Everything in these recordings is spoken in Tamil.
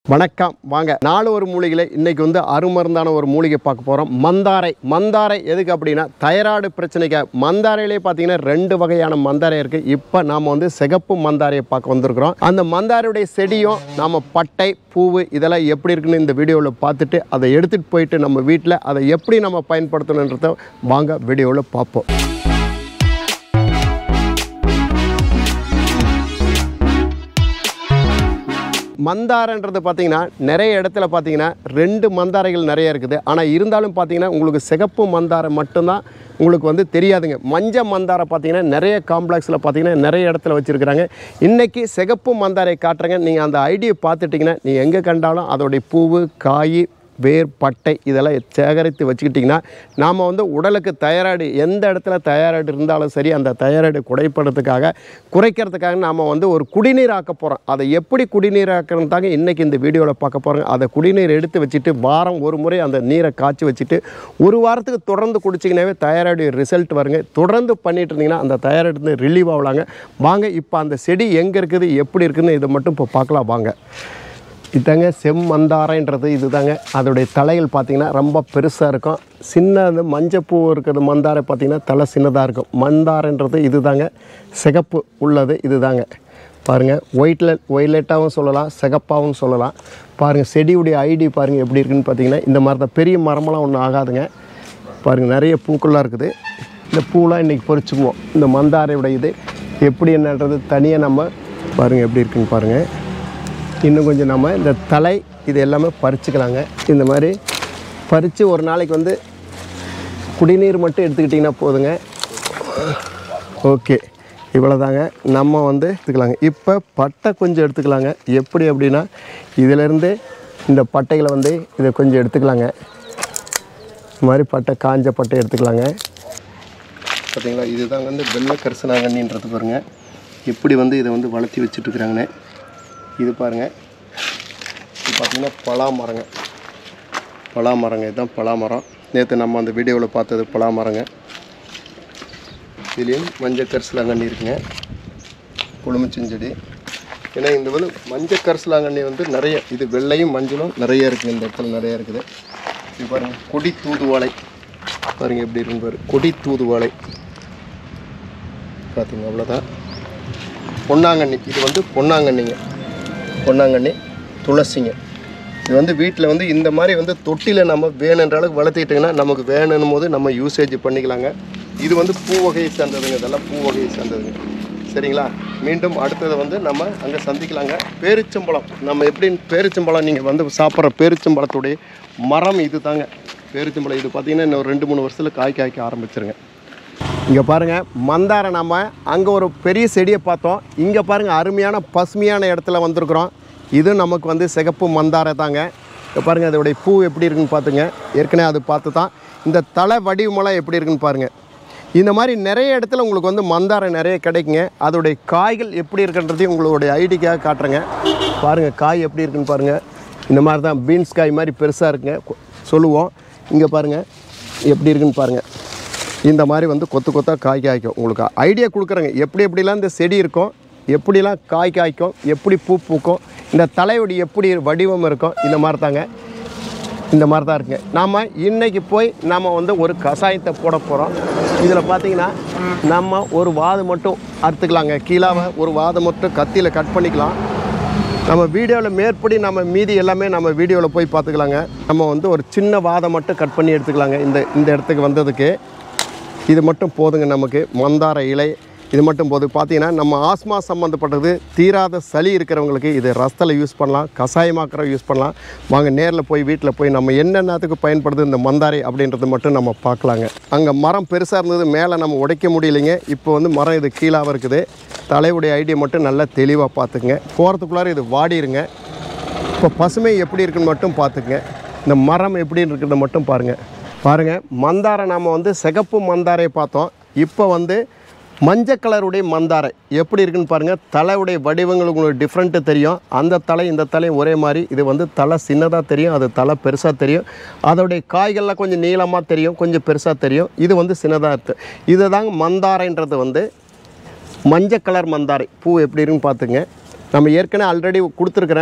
வணக்கம் வாங்க நாலு ஒரு மூலிகையில் இன்னைக்கு வந்து அருமருந்தான ஒரு மூலிகை பார்க்க போகிறோம் மந்தாரை மந்தாரை எதுக்கு அப்படின்னா தைராய்டு பிரச்சனைக்கு மந்தாரையிலே பார்த்தீங்கன்னா ரெண்டு வகையான மந்தாரை இருக்குது இப்போ நாம் வந்து சிகப்பு மந்தாரையை பார்க்க வந்திருக்கிறோம் அந்த மந்தாரையுடைய செடியும் நாம் பட்டை பூவு இதெல்லாம் எப்படி இருக்குன்னு இந்த வீடியோவில் பார்த்துட்டு அதை எடுத்துகிட்டு போயிட்டு நம்ம வீட்டில் அதை எப்படி நம்ம பயன்படுத்தணுன்றத வாங்க வீடியோவில் பார்ப்போம் மந்தாரன்றது பார்த்தீங்கன்னா நிறைய இடத்துல பார்த்தீங்கன்னா ரெண்டு மந்தாரைகள் நிறைய இருக்குது ஆனால் இருந்தாலும் பார்த்தீங்கன்னா உங்களுக்கு சிகப்பு மந்தாரம் மட்டும்தான் உங்களுக்கு வந்து தெரியாதுங்க மஞ்ச மந்தாரை பார்த்தீங்கன்னா நிறைய காம்ப்ளெக்ஸில் பார்த்தீங்கன்னா நிறைய இடத்துல வச்சுருக்கிறாங்க இன்றைக்கி சிகப்பு மந்தாரை காட்டுறங்க நீங்கள் அந்த ஐடியை பார்த்துட்டிங்கன்னா நீங்கள் எங்கே கண்டாலும் அதோடைய பூவு காய் வேர் பட்டை இதெல்லாம் சேகரித்து வச்சுக்கிட்டிங்கன்னா நாம் வந்து உடலுக்கு தைராய்டு எந்த இடத்துல தைராய்டு இருந்தாலும் சரி அந்த தைராய்டு குறைப்படுறதுக்காக குறைக்கிறதுக்காக நாம் வந்து ஒரு குடிநீர் ஆக்க போகிறோம் அதை எப்படி குடிநீர் ஆக்கணும் தாங்க இன்றைக்கி இந்த வீடியோவில் பார்க்க போகிறோங்க அதை குடிநீர் எடுத்து வச்சுட்டு வாரம் ஒரு முறை அந்த நீரை காய்ச்சி வச்சுட்டு ஒரு வாரத்துக்கு தொடர்ந்து குடிச்சிங்கனாவே தைராய்டு ரிசல்ட் வருங்க தொடர்ந்து பண்ணிட்டு இருந்தீங்கன்னா அந்த தைராய்டு வந்து ரிலீவ் ஆகலாங்க வாங்க இப்போ அந்த செடி எங்கே இருக்குது எப்படி இருக்குதுன்னு இதை மட்டும் இப்போ பார்க்கலாம் வாங்க இதாங்க செம்மந்தாரைன்றது இதுதாங்க அதோடைய தலைகள் பார்த்தீங்கன்னா ரொம்ப பெருசாக இருக்கும் சின்னது மஞ்சப்பூ இருக்கிறது மந்தாரை பார்த்தீங்கன்னா தலை சின்னதாக இருக்கும் மந்தாரைன்றது இதுதாங்க சிகப்பு உள்ளது இதுதாங்க பாருங்கள் ஒயிட்ல ஒய்லெட்டாகவும் சொல்லலாம் சிகப்பாகவும் சொல்லலாம் பாருங்கள் செடியுடைய ஐடி பாருங்கள் எப்படி இருக்குன்னு பார்த்தீங்கன்னா இந்த மாதிரி தான் பெரிய மரமெல்லாம் ஒன்றும் ஆகாதுங்க பாருங்கள் நிறைய பூக்கள்லாம் இருக்குது இந்த பூலாம் இன்றைக்கி பொறிச்சுக்குவோம் இந்த மந்தாரையோட இது எப்படி என்னன்றது தனியாக நம்ம பாருங்கள் எப்படி இருக்குன்னு பாருங்கள் இன்னும் கொஞ்சம் நம்ம இந்த தலை இது எல்லாமே பறிச்சுக்கலாங்க இந்த மாதிரி பறித்து ஒரு நாளைக்கு வந்து குடிநீர் மட்டும் எடுத்துக்கிட்டிங்கன்னா போதுங்க ஓகே இவ்வளோதாங்க நம்ம வந்து எடுத்துக்கலாங்க இப்போ பட்டை கொஞ்சம் எடுத்துக்கலாங்க எப்படி அப்படின்னா இதிலேருந்து இந்த பட்டைகளை வந்து இதை கொஞ்சம் எடுத்துக்கலாங்க இந்த மாதிரி பட்டை காஞ்ச பட்டை எடுத்துக்கலாங்க பார்த்தீங்களா இதுதாங்க வந்து வெள்ளை கரிசனாங்கண்ணின்றது பாருங்க எப்படி வந்து இதை வந்து வளர்த்தி வச்சுட்ருக்குறாங்கன்னு இது பாருங்கள் இது பார்த்தீங்கன்னா பலா மரங்க பலா மரங்க இதுதான் பலா மரம் நேற்று நம்ம அந்த வீடியோவில் பார்த்தது பலா மரங்க இதுலேயும் மஞ்சள் கரிசலாங்கண்ணி இருக்குங்க புழுமிச்செஞ்செடி ஏன்னா இந்த வந்து மஞ்சள் கரிசலாங்கண்ணி வந்து நிறைய இது வெள்ளையும் மஞ்சளும் நிறைய இருக்குது இந்த இடத்துல நிறைய இருக்குது இது பாருங்கள் கொடி தூதுவாழை பாருங்கள் எப்படி இருக்குன்னு பாரு கொடி தூதுவாழை பார்த்தீங்க அவ்வளோதான் பொன்னாங்கண்ணி இது வந்து பொன்னாங்கண்ணிங்க பொன்னாங்கண்ணி துளசிங்க இது வந்து வீட்டில் வந்து இந்த மாதிரி வந்து தொட்டியில் நம்ம வேணுன்ற அளவுக்கு வளர்த்திக்கிட்டிங்கன்னா நமக்கு வேணும்னும் போது நம்ம யூசேஜ் பண்ணிக்கலாங்க இது வந்து பூ வகையை சேர்ந்ததுங்க இதெல்லாம் பூ வகையை சேர்ந்ததுங்க சரிங்களா மீண்டும் அடுத்ததை வந்து நம்ம அங்கே சந்திக்கலாங்க பேரிச்சம்பழம் நம்ம எப்படி பேரிச்சம்பழம் நீங்கள் வந்து சாப்பிட்ற பேரிச்சம்பழத்துடைய மரம் இது தாங்க பேரிச்சம்பழம் இது பார்த்தீங்கன்னா இன்னும் ரெண்டு மூணு வருஷத்தில் காய் காய்க்க ஆரம்பிச்சிருங்க இங்கே பாருங்கள் மந்தாரை நம்ம அங்கே ஒரு பெரிய செடியை பார்த்தோம் இங்கே பாருங்கள் அருமையான பசுமையான இடத்துல வந்திருக்கிறோம் இது நமக்கு வந்து சிகப்பு மந்தாரை தாங்க இங்கே பாருங்கள் அதோடைய பூ எப்படி இருக்குன்னு பார்த்துங்க ஏற்கனவே அது பார்த்து தான் இந்த தலை வடிவமெல்லாம் எப்படி இருக்குன்னு பாருங்கள் இந்த மாதிரி நிறைய இடத்துல உங்களுக்கு வந்து மந்தாரை நிறைய கிடைக்குங்க அதோடைய காய்கள் எப்படி இருக்குன்றதையும் உங்களுடைய ஐடிக்காக காட்டுறேங்க பாருங்கள் காய் எப்படி இருக்குன்னு பாருங்கள் இந்த மாதிரி தான் பீன்ஸ் காய் மாதிரி பெருசாக இருக்குங்க கொ- சொல்லுவோம் இங்கே பாருங்கள் எப்படி இருக்குன்னு பாருங்கள் இந்த மாதிரி வந்து கொத்து கொத்தாக காய் காய்க்கும் உங்களுக்கு ஐடியா கொடுக்குறேங்க எப்படி எப்படிலாம் இந்த செடி இருக்கும் எப்படிலாம் காய் காய்க்கும் எப்படி பூ பூக்கும் இந்த தலையோட எப்படி வடிவம் இருக்கும் இந்த மாதிரி தாங்க இந்த மாதிரி தான் இருக்குங்க நாம் இன்னைக்கு போய் நம்ம வந்து ஒரு கஷாயத்தை போட போகிறோம் இதில் பார்த்தீங்கன்னா நம்ம ஒரு வாது மட்டும் அறுத்துக்கலாங்க கீழாவை ஒரு வாதை மட்டும் கத்தியில் கட் பண்ணிக்கலாம் நம்ம வீடியோவில் மேற்படி நம்ம மீதி எல்லாமே நம்ம வீடியோவில் போய் பார்த்துக்கலாங்க நம்ம வந்து ஒரு சின்ன வாதை மட்டும் கட் பண்ணி எடுத்துக்கலாங்க இந்த இந்த இடத்துக்கு வந்ததுக்கு இது மட்டும் போதுங்க நமக்கு மந்தார இலை இது மட்டும் போதும் பார்த்தீங்கன்னா நம்ம ஆஸ்மா சம்மந்தப்பட்டது தீராத சளி இருக்கிறவங்களுக்கு இது ரசத்தில் யூஸ் பண்ணலாம் கஷாயமாக்கிற யூஸ் பண்ணலாம் வாங்க நேரில் போய் வீட்டில் போய் நம்ம என்னென்னத்துக்கு பயன்படுது இந்த மந்தாரை அப்படின்றது மட்டும் நம்ம பார்க்கலாங்க அங்கே மரம் பெருசாக இருந்தது மேலே நம்ம உடைக்க முடியலைங்க இப்போ வந்து மரம் இது கீழாக இருக்குது தலையுடைய ஐடியா மட்டும் நல்லா தெளிவாக பார்த்துக்குங்க போகிறதுக்குள்ளார இது வாடிருங்க இப்போ பசுமை எப்படி இருக்குன்னு மட்டும் பார்த்துக்குங்க இந்த மரம் எப்படி இருக்கிறத மட்டும் பாருங்கள் பாருங்கள் மந்தாரை நாம் வந்து சிகப்பு மந்தாரை பார்த்தோம் இப்போ வந்து மஞ்சள் கலருடைய மந்தாரை எப்படி இருக்குன்னு பாருங்கள் தலையுடைய வடிவங்கள் உங்களுக்கு டிஃப்ரெண்ட்டு தெரியும் அந்த தலை இந்த தலை ஒரே மாதிரி இது வந்து தலை சின்னதாக தெரியும் அது தலை பெருசாக தெரியும் அதோடைய காய்கள்லாம் கொஞ்சம் நீளமாக தெரியும் கொஞ்சம் பெருசாக தெரியும் இது வந்து சின்னதாக இருக்குது இது தாங்க மந்தாரைன்றது வந்து மஞ்சள் கலர் மந்தாரை பூ எப்படி இருக்குன்னு பார்த்துங்க நம்ம ஏற்கனவே ஆல்ரெடி கொடுத்துருக்குறேன்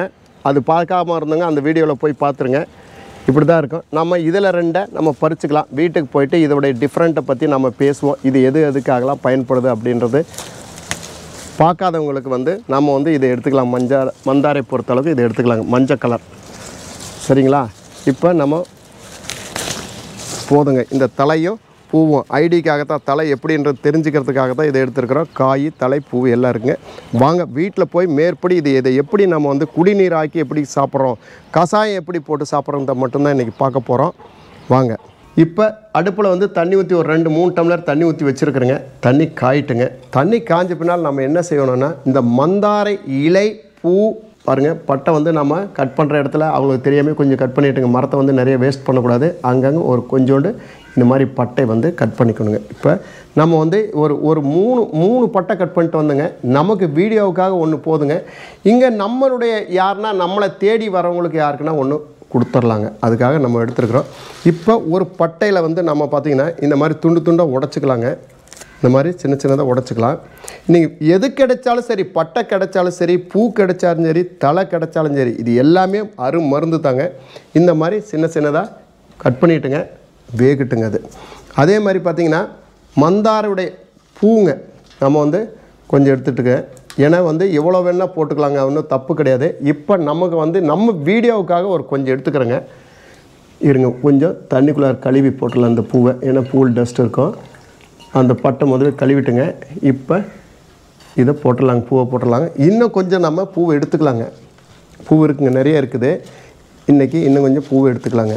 அது பார்க்காம இருந்தவங்க அந்த வீடியோவில் போய் பார்த்துருங்க இப்படி தான் இருக்கும் நம்ம இதில் ரெண்டை நம்ம பறிச்சுக்கலாம் வீட்டுக்கு போயிட்டு இதோடைய டிஃப்ரெண்ட்டை பற்றி நம்ம பேசுவோம் இது எது எதுக்காகலாம் பயன்படுது அப்படின்றது பார்க்காதவங்களுக்கு வந்து நம்ம வந்து இதை எடுத்துக்கலாம் மஞ்சள் மந்தாரை பொறுத்தளவுக்கு இதை எடுத்துக்கலாங்க மஞ்சள் கலர் சரிங்களா இப்போ நம்ம போதுங்க இந்த தலையும் பூவும் ஐடிக்காக தான் தலை எப்படின்றது தெரிஞ்சுக்கிறதுக்காக தான் இதை எடுத்துருக்குறோம் காய் தலை பூ எல்லாம் இருக்குங்க வாங்க வீட்டில் போய் மேற்படி இது இதை எப்படி நம்ம வந்து குடிநீர் ஆக்கி எப்படி சாப்பிட்றோம் கஷாயம் எப்படி போட்டு சாப்பிட்றோன்றத மட்டும்தான் இன்றைக்கி பார்க்க போகிறோம் வாங்க இப்போ அடுப்பில் வந்து தண்ணி ஊற்றி ஒரு ரெண்டு மூணு டம்ளர் தண்ணி ஊற்றி வச்சுருக்குறேங்க தண்ணி காயிட்டுங்க தண்ணி காஞ்ச பின்னால் நம்ம என்ன செய்யணும்னா இந்த மந்தாரை இலை பூ பாருங்கள் பட்டை வந்து நம்ம கட் பண்ணுற இடத்துல அவங்களுக்கு தெரியாமல் கொஞ்சம் கட் பண்ணிட்டுங்க மரத்தை வந்து நிறைய வேஸ்ட் பண்ணக்கூடாது அங்கங்கே ஒரு கொஞ்சோண்டு இந்த மாதிரி பட்டை வந்து கட் பண்ணிக்கணுங்க இப்போ நம்ம வந்து ஒரு ஒரு மூணு மூணு பட்டை கட் பண்ணிட்டு வந்தோங்க நமக்கு வீடியோவுக்காக ஒன்று போதுங்க இங்கே நம்மளுடைய யாருன்னா நம்மளை தேடி வரவங்களுக்கு யாருக்குன்னா ஒன்று கொடுத்துர்லாங்க அதுக்காக நம்ம எடுத்துருக்குறோம் இப்போ ஒரு பட்டையில் வந்து நம்ம பார்த்திங்கன்னா இந்த மாதிரி துண்டு துண்டாக உடச்சிக்கலாங்க இந்த மாதிரி சின்ன சின்னதாக உடச்சிக்கலாம் நீங்கள் எது கிடைச்சாலும் சரி பட்டை கிடைச்சாலும் சரி பூ கிடைச்சாலும் சரி தலை கிடைச்சாலும் சரி இது எல்லாமே அரு மருந்து தாங்க இந்த மாதிரி சின்ன சின்னதாக கட் பண்ணிட்டுங்க வேகட்டுங்க அது அதே மாதிரி பார்த்திங்கன்னா மந்தாருடைய பூங்க நம்ம வந்து கொஞ்சம் எடுத்துட்டுங்க ஏன்னா வந்து எவ்வளோ வேணால் போட்டுக்கலாங்க ஒன்றும் தப்பு கிடையாது இப்போ நமக்கு வந்து நம்ம வீடியோவுக்காக ஒரு கொஞ்சம் எடுத்துக்கிறேங்க இருங்க கொஞ்சம் தண்ணிக்குள்ளே கழுவி போட்டுடலாம் அந்த பூவை ஏன்னா பூவில் டஸ்ட் இருக்கும் அந்த பட்டை முதல்ல கழுவிட்டுங்க இப்போ இதை போட்டுடலாங்க பூவை போட்டுடலாங்க இன்னும் கொஞ்சம் நம்ம பூவை எடுத்துக்கலாங்க பூ இருக்குங்க நிறைய இருக்குது இன்றைக்கி இன்னும் கொஞ்சம் பூவை எடுத்துக்கலாங்க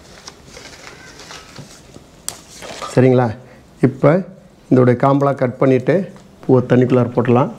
சரிங்களா இப்போ இதோடைய காம்பெலாம் கட் பண்ணிவிட்டு பூவை தண்ணிக்குள்ளார போட்டலாம்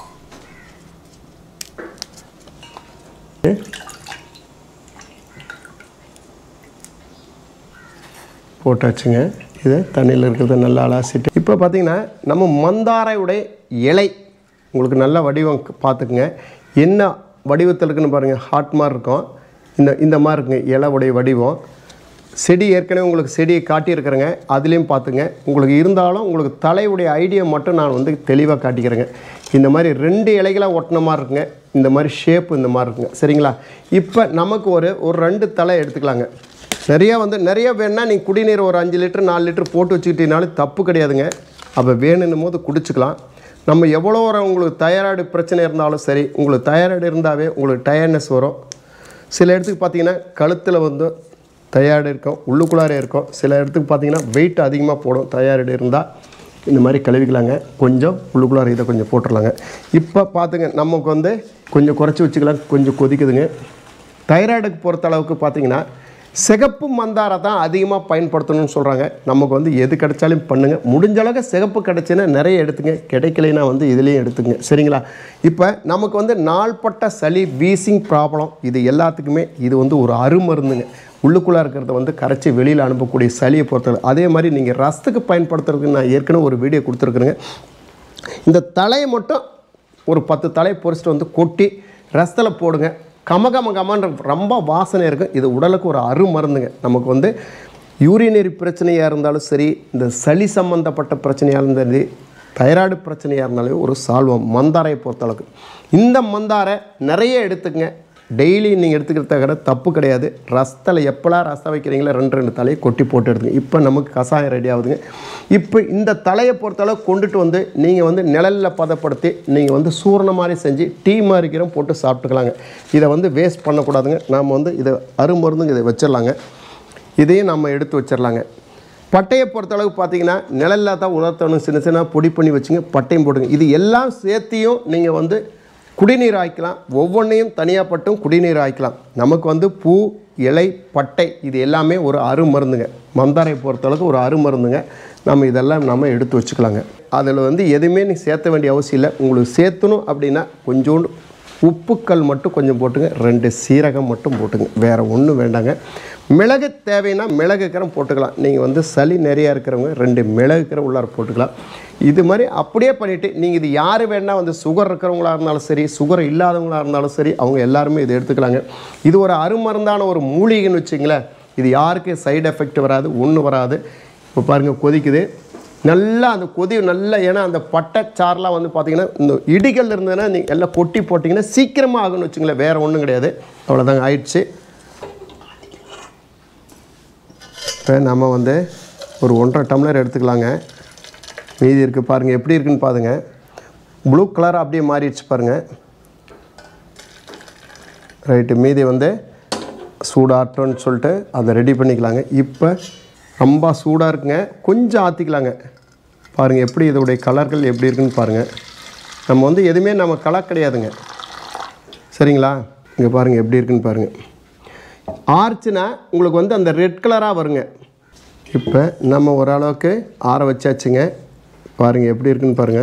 போட்டாச்சுங்க இதை தண்ணியில் இருக்கிறத நல்லா அலாசிட்டு இப்போ பார்த்தீங்கன்னா நம்ம மந்தாரையுடைய இலை உங்களுக்கு நல்ல வடிவம் பார்த்துக்குங்க என்ன வடிவத்தில் இருக்குன்னு பாருங்கள் ஹார்ட் மாதிரி இருக்கும் இந்த இந்த மாதிரி இருக்குங்க இலைவுடைய வடிவம் செடி ஏற்கனவே உங்களுக்கு செடியை காட்டியிருக்கிறேங்க அதுலேயும் பார்த்துங்க உங்களுக்கு இருந்தாலும் உங்களுக்கு தலையுடைய ஐடியா மட்டும் நான் வந்து தெளிவாக காட்டிக்கிறேங்க இந்த மாதிரி ரெண்டு இலைகளாக ஒட்டின மாதிரி இருக்குங்க இந்த மாதிரி ஷேப் இந்த மாதிரி இருக்குங்க சரிங்களா இப்போ நமக்கு ஒரு ஒரு ரெண்டு தலை எடுத்துக்கலாங்க நிறையா வந்து நிறைய வேணுன்னா நீங்கள் குடிநீர் ஒரு அஞ்சு லிட்டர் நாலு லிட்டர் போட்டு வச்சுக்கிட்டீங்கனாலும் தப்பு கிடையாதுங்க அப்போ வேணுன்னும் போது குடிச்சுக்கலாம் நம்ம எவ்வளோ ஒரு உங்களுக்கு தைராய்டு பிரச்சனை இருந்தாலும் சரி உங்களுக்கு தைராய்டு இருந்தாவே உங்களுக்கு டயர்ட்னஸ் வரும் சில இடத்துக்கு பார்த்தீங்கன்னா கழுத்தில் வந்து தைராய்டு இருக்கும் உள்ளுக்குள்ளாரே இருக்கும் சில இடத்துக்கு பார்த்தீங்கன்னா வெயிட் அதிகமாக போடும் தைராய்டு இருந்தால் இந்த மாதிரி கழுவிக்கலாங்க கொஞ்சம் உள்ளுக்குள்ளார இதை கொஞ்சம் போட்டுடலாங்க இப்போ பார்த்துங்க நமக்கு வந்து கொஞ்சம் குறைச்சி வச்சுக்கலாம் கொஞ்சம் கொதிக்குதுங்க தைராய்டுக்கு பொறுத்த அளவுக்கு பார்த்தீங்கன்னா சிகப்பு மந்தாரை தான் அதிகமாக பயன்படுத்தணும்னு சொல்கிறாங்க நமக்கு வந்து எது கிடைச்சாலும் பண்ணுங்கள் முடிஞ்ச அளவுக்கு சிகப்பு கிடைச்சுன்னா நிறைய எடுத்துங்க கிடைக்கலைன்னா வந்து இதுலேயும் எடுத்துங்க சரிங்களா இப்போ நமக்கு வந்து நாள்பட்ட சளி வீசிங் ப்ராப்ளம் இது எல்லாத்துக்குமே இது வந்து ஒரு அருமருந்துங்க உள்ளுக்குள்ளே இருக்கிறத வந்து கரைச்சி வெளியில் அனுப்பக்கூடிய சளியை பொறுத்தவரை அதே மாதிரி நீங்கள் ரசத்துக்கு பயன்படுத்துறதுக்கு நான் ஏற்கனவே ஒரு வீடியோ கொடுத்துருக்குறேங்க இந்த தலையை மட்டும் ஒரு பத்து தலையை பொறிச்சிட்டு வந்து கொட்டி ரசத்தில் போடுங்க கம கம கமன்ற ரொம்ப வாசனை இருக்கும் இது உடலுக்கு ஒரு அருமருந்துங்க நமக்கு வந்து யூரினரி பிரச்சனையாக இருந்தாலும் சரி இந்த சளி சம்மந்தப்பட்ட பிரச்சனையாக இருந்தாலும் சரி தைராய்டு பிரச்சனையாக இருந்தாலும் ஒரு சால்வம் மந்தாரையை பொறுத்தளவுக்கு இந்த மந்தாரை நிறைய எடுத்துக்கங்க டெய்லி நீங்கள் எடுத்துக்கிறத கூட தப்பு கிடையாது ரசத்தில் எப்போலாம் ரசம் வைக்கிறீங்களோ ரெண்டு ரெண்டு தலையை கொட்டி போட்டு எடுத்துங்க இப்போ நமக்கு கஷாயம் ரெடி ஆகுதுங்க இப்போ இந்த தலையை பொறுத்தளவு கொண்டுட்டு வந்து நீங்கள் வந்து நிழலில் பதப்படுத்தி நீங்கள் வந்து சூரண மாதிரி செஞ்சு டீ மாதிரிக்கிறோம் போட்டு சாப்பிட்டுக்கலாங்க இதை வந்து வேஸ்ட் பண்ணக்கூடாதுங்க நாம் வந்து இதை அருமருந்துங்க இதை வச்சிடலாங்க இதையும் நம்ம எடுத்து வச்சிடலாங்க பட்டையை பொறுத்தளவுக்கு பார்த்தீங்கன்னா நிழலில் தான் உலர்த்தணும் சின்ன சின்ன பொடி பண்ணி வச்சுங்க பட்டையும் போடுங்க இது எல்லாம் சேர்த்தியும் நீங்கள் வந்து குடிநீர் ஆய்க்கலாம் ஒவ்வொன்றையும் தனியாக பட்டும் குடிநீர் ஆய்க்கலாம் நமக்கு வந்து பூ இலை பட்டை இது எல்லாமே ஒரு அருமருந்துங்க மந்தாரை பொறுத்தளவுக்கு ஒரு அருமருந்துங்க நம்ம இதெல்லாம் நம்ம எடுத்து வச்சுக்கலாங்க அதில் வந்து எதுவுமே நீ சேர்த்த வேண்டிய அவசியம் இல்லை உங்களுக்கு சேர்த்தணும் அப்படின்னா கொஞ்சோண்டு உப்புக்கல் மட்டும் கொஞ்சம் போட்டுங்க ரெண்டு சீரகம் மட்டும் போட்டுங்க வேறு ஒன்றும் வேண்டாங்க மிளகு தேவைன்னா மிளகு கரம் போட்டுக்கலாம் நீங்கள் வந்து சளி நிறையா இருக்கிறவங்க ரெண்டு மிளகு கரம் உள்ளார போட்டுக்கலாம் இது மாதிரி அப்படியே பண்ணிவிட்டு நீங்கள் இது யார் வேணால் வந்து சுகர் இருக்கிறவங்களா இருந்தாலும் சரி சுகர் இல்லாதவங்களா இருந்தாலும் சரி அவங்க எல்லாருமே இதை எடுத்துக்கலாங்க இது ஒரு அருமருந்தான ஒரு மூலிகைன்னு வச்சிங்களேன் இது யாருக்கு சைடு எஃபெக்ட் வராது ஒன்றும் வராது இப்போ பாருங்கள் கொதிக்குது நல்லா அந்த கொதி நல்லா ஏன்னா அந்த பட்டை சாரெலாம் வந்து பார்த்தீங்கன்னா இந்த இடிகள் இருந்ததுன்னா நீங்கள் எல்லாம் கொட்டி போட்டிங்கன்னா சீக்கிரமாக ஆகும்னு வச்சுங்களேன் வேறு ஒன்றும் கிடையாது அவ்வளோதாங்க ஆயிடுச்சு இப்போ நம்ம வந்து ஒரு ஒன்றரை டம்ளர் எடுத்துக்கலாங்க மீதி இருக்குது பாருங்கள் எப்படி இருக்குன்னு பாருங்க ப்ளூ கலர் அப்படியே மாறிடுச்சு பாருங்கள் ரைட்டு மீதி வந்து சூடாட்டோன்னு சொல்லிட்டு அதை ரெடி பண்ணிக்கலாங்க இப்போ ரொம்ப சூடாக இருக்குங்க கொஞ்சம் ஆற்றிக்கலாங்க பாருங்கள் எப்படி இதோடைய கலர்கள் எப்படி இருக்குன்னு பாருங்கள் நம்ம வந்து எதுவுமே நம்ம கலர் கிடையாதுங்க சரிங்களா இங்கே பாருங்கள் எப்படி இருக்குன்னு பாருங்கள் ஆர்ச்சுனா உங்களுக்கு வந்து அந்த ரெட் கலராக வருங்க இப்போ நம்ம ஓரளவுக்கு ஆற வச்சாச்சுங்க பாருங்கள் எப்படி இருக்குன்னு பாருங்கள்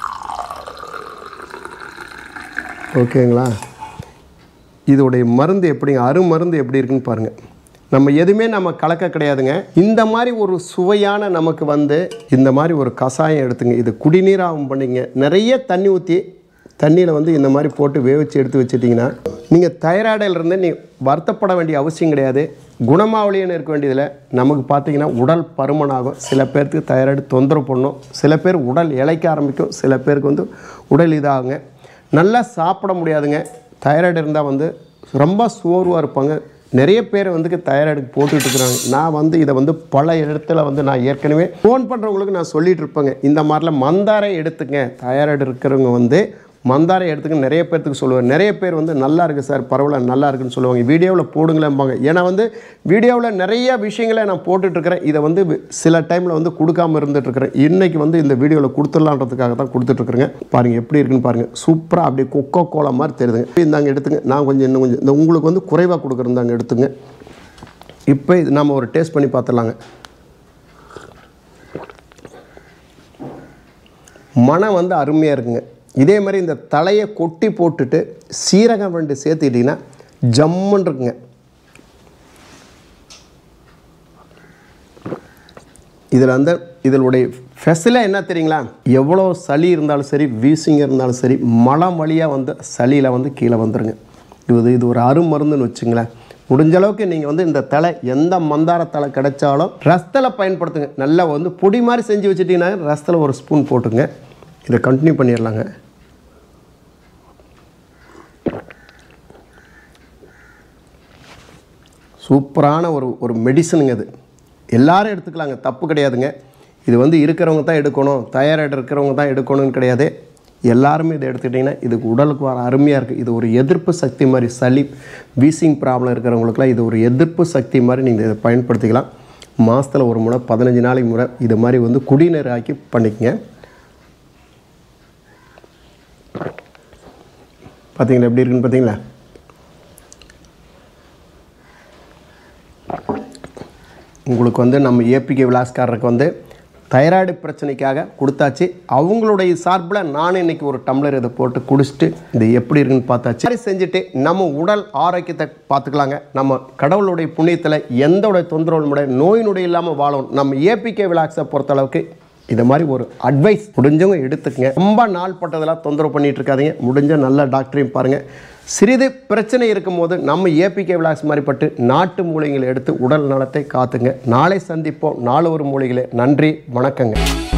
ஓகேங்களா இதோடைய மருந்து எப்படிங்க அருமருந்து எப்படி இருக்குன்னு பாருங்கள் நம்ம எதுவுமே நம்ம கலக்க கிடையாதுங்க இந்த மாதிரி ஒரு சுவையான நமக்கு வந்து இந்த மாதிரி ஒரு கஷாயம் எடுத்துங்க இது குடிநீராகவும் பண்ணிங்க நிறைய தண்ணி ஊற்றி தண்ணியில் வந்து இந்த மாதிரி போட்டு வேவிச்சு எடுத்து வச்சிட்டிங்கன்னா நீங்கள் தைராய்டில் இருந்து நீ வருத்தப்பட வேண்டிய அவசியம் கிடையாது குணமாவளின்னு இருக்க வேண்டியதில் நமக்கு பார்த்தீங்கன்னா உடல் பருமனாகும் சில பேர்த்துக்கு தைராய்டு தொந்தரவு பண்ணும் சில பேர் உடல் இளைக்க ஆரம்பிக்கும் சில பேருக்கு வந்து உடல் இதாகுங்க நல்லா சாப்பிட முடியாதுங்க தைராய்டு இருந்தால் வந்து ரொம்ப சோர்வாக இருப்பாங்க நிறைய பேர் வந்து தைராய்டுக்கு போட்டுட்டு இருக்கிறாங்க நான் வந்து இதை வந்து பல இடத்துல வந்து நான் ஏற்கனவே ஃபோன் பண்ணுறவங்களுக்கு நான் சொல்லிட்டு இருப்பேங்க இந்த மாதிரிலாம் மந்தாரை எடுத்துங்க தைராய்டு இருக்கிறவங்க வந்து மந்தாரை எடுத்துக்க நிறைய பேர்த்துக்கு சொல்லுவேன் நிறைய பேர் வந்து நல்லா இருக்குது சார் பரவாயில்ல நல்லா இருக்குன்னு சொல்லுவாங்க வீடியோவில் போடுங்களேம்பாங்க ஏன்னா வந்து வீடியோவில் நிறைய விஷயங்களை நான் போட்டுட்ருக்கிறேன் இதை வந்து வி- சில டைமில் வந்து கொடுக்காம இருந்துகிட்ருக்கிறேன் இன்றைக்கி வந்து இந்த வீடியோவில் கொடுத்துடலான்றதுக்காக தான் கொடுத்துட்ருக்குறேங்க பாருங்கள் எப்படி இருக்குன்னு பாருங்கள் சூப்பராக அப்படியே கொக்கோ கோலா மாதிரி தெரியுதுங்க இந்தாங்க எடுத்துங்க நான் கொஞ்சம் இன்னும் கொஞ்சம் இந்த உங்களுக்கு வந்து குறைவாக கொடுக்குறதாங்க எடுத்துங்க இப்போ இது நம்ம ஒரு டேஸ்ட் பண்ணி பார்த்துடலாங்க மனம் வந்து அருமையாக இருக்குங்க இதே மாதிரி இந்த தலையை கொட்டி போட்டுட்டு சீரகம் ரெண்டு சேர்த்துக்கிட்டிங்கன்னா ஜம்முன்னு இருக்குங்க இதில் வந்து இதனுடைய ஃபெசிலாக என்ன தெரியுங்களா எவ்வளோ சளி இருந்தாலும் சரி வீசிங் இருந்தாலும் சரி மலம் வழியாக வந்து சளியில் வந்து கீழே வந்துருங்க இது இது ஒரு அருமருந்துன்னு வச்சுங்களேன் முடிஞ்ச அளவுக்கு நீங்கள் வந்து இந்த தலை எந்த மந்தார தலை கிடைச்சாலும் ரசத்தில் பயன்படுத்துங்க நல்லா வந்து பொடி மாதிரி செஞ்சு வச்சுட்டிங்கன்னா ரசத்தில் ஒரு ஸ்பூன் போட்டுங்க இதை கண்டினியூ பண்ணிடலாங்க சூப்பரான ஒரு ஒரு மெடிசனுங்க இது எல்லாரும் எடுத்துக்கலாங்க தப்பு கிடையாதுங்க இது வந்து இருக்கிறவங்க தான் எடுக்கணும் தைராய்டு இருக்கிறவங்க தான் எடுக்கணும்னு கிடையாது எல்லாருமே இதை எடுத்துக்கிட்டிங்கன்னா இதுக்கு உடலுக்கு வர அருமையாக இருக்குது இது ஒரு எதிர்ப்பு சக்தி மாதிரி சளி வீசிங் ப்ராப்ளம் இருக்கிறவங்களுக்குலாம் இது ஒரு எதிர்ப்பு சக்தி மாதிரி நீங்கள் இதை பயன்படுத்திக்கலாம் மாதத்தில் ஒரு முறை பதினஞ்சு நாளைக்கு முறை இது மாதிரி வந்து குடிநீர் ஆக்கி பண்ணிக்கங்க பார்த்தீங்களா எப்படி இருக்குன்னு பார்த்தீங்களா உங்களுக்கு வந்து நம்ம ஏபிகே விலாஸ்காரருக்கு வந்து தைராய்டு பிரச்சனைக்காக கொடுத்தாச்சு அவங்களுடைய சார்பில் நானும் இன்னைக்கு ஒரு டம்ளர் இதை போட்டு குடிச்சிட்டு இது எப்படி இருக்குன்னு பார்த்தாச்சு மாதிரி செஞ்சுட்டு நம்ம உடல் ஆரோக்கியத்தை பார்த்துக்கலாங்க நம்ம கடவுளுடைய புண்ணியத்தில் எந்த ஒரு தொந்தரவு முறை நோய் நொடி இல்லாமல் வாழணும் நம்ம ஏபிகே விலாக்ஸை பொறுத்தளவுக்கு இது மாதிரி ஒரு அட்வைஸ் முடிஞ்சவங்க எடுத்துக்கங்க ரொம்ப நாள் பட்டதெல்லாம் தொந்தரவு பண்ணிட்டு இருக்காதீங்க முடிஞ்ச நல்ல டாக்டரையும் பாருங்கள் சிறிது பிரச்சனை இருக்கும்போது நம்ம ஏபிகே விலாக்ஸ் மாதிரி பட்டு நாட்டு மூலிகைகளை எடுத்து உடல் நலத்தை காத்துங்க நாளை சந்திப்போம் நாலு ஒரு மூலிகளே நன்றி வணக்கங்க